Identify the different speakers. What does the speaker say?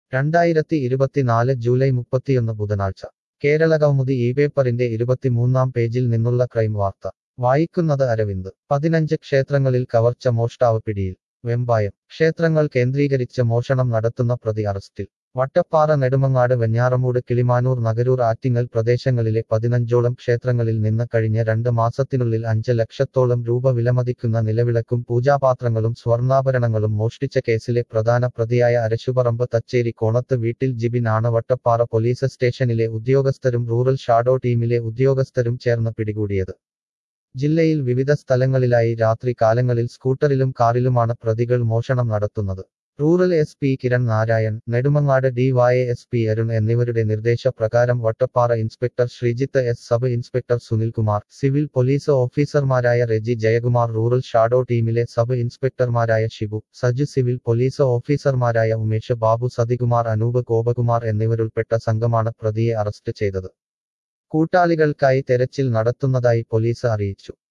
Speaker 1: രണ്ടായിരത്തി ഇരുപത്തിനാല് ജൂലൈ മുപ്പത്തിയൊന്ന് ബുധനാഴ്ച കേരള കൗമുദി ഈ പേപ്പറിന്റെ ഇരുപത്തിമൂന്നാം പേജിൽ നിന്നുള്ള ക്രൈം വാർത്ത വായിക്കുന്നത് അരവിന്ദ് പതിനഞ്ച് ക്ഷേത്രങ്ങളിൽ കവർച്ച മോഷ്ടാവ് പിടിയിൽ വെമ്പായം ക്ഷേത്രങ്ങൾ കേന്ദ്രീകരിച്ച് മോഷണം നടത്തുന്ന പ്രതി അറസ്റ്റിൽ വട്ടപ്പാറ നെടുമങ്ങാട് വെഞ്ഞാറമൂട് കിളിമാനൂർ നഗരൂർ ആറ്റിങ്ങൽ പ്രദേശങ്ങളിലെ പതിനഞ്ചോളം ക്ഷേത്രങ്ങളിൽ നിന്ന് കഴിഞ്ഞ രണ്ട് മാസത്തിനുള്ളിൽ അഞ്ച് ലക്ഷത്തോളം രൂപ വിലമതിക്കുന്ന നിലവിളക്കും പൂജാപാത്രങ്ങളും സ്വർണ്ണാഭരണങ്ങളും മോഷ്ടിച്ച കേസിലെ പ്രധാന പ്രതിയായ അരശുപറമ്പ് തച്ചേരി കോണത്ത് വീട്ടിൽ ജിബിൻ ആണ് വട്ടപ്പാറ പോലീസ് സ്റ്റേഷനിലെ ഉദ്യോഗസ്ഥരും റൂറൽ ഷാഡോ ടീമിലെ ഉദ്യോഗസ്ഥരും ചേർന്ന് പിടികൂടിയത് ജില്ലയിൽ വിവിധ സ്ഥലങ്ങളിലായി രാത്രി കാലങ്ങളിൽ സ്കൂട്ടറിലും കാറിലുമാണ് പ്രതികൾ മോഷണം നടത്തുന്നത് rural S P Kiran Narayan Nedumangad D Y S P Arun എന്നിവരുടെ നിർദ്ദേശപ്രകാരം Vattappara inspector Sreejith S sub inspector Sunilkumar civil police ഓഫീസർമാരായ റെജി ജയകുമാർ റൂറൽ ഷാഡോ ടീമിലെ സബ് ഇൻസ്പെക്ടർമാരായ ഷിബു സജു സിവിൽ പോലീസ് ഓഫീസർമാരായ ഉമേഷ് ബാബു സതികുമാർ അനൂപ് ഗോപകുമാർ എന്നിവരുൾപ്പെട്ട സംഘമാണ് പ്രതിയെ അറസ്റ്റ് ചെയ്തത് കൂട്ടാളികൾക്കായി തെരച്ചിൽ നടത്തുന്നതായി പോലീസ് അറിയിച്ചു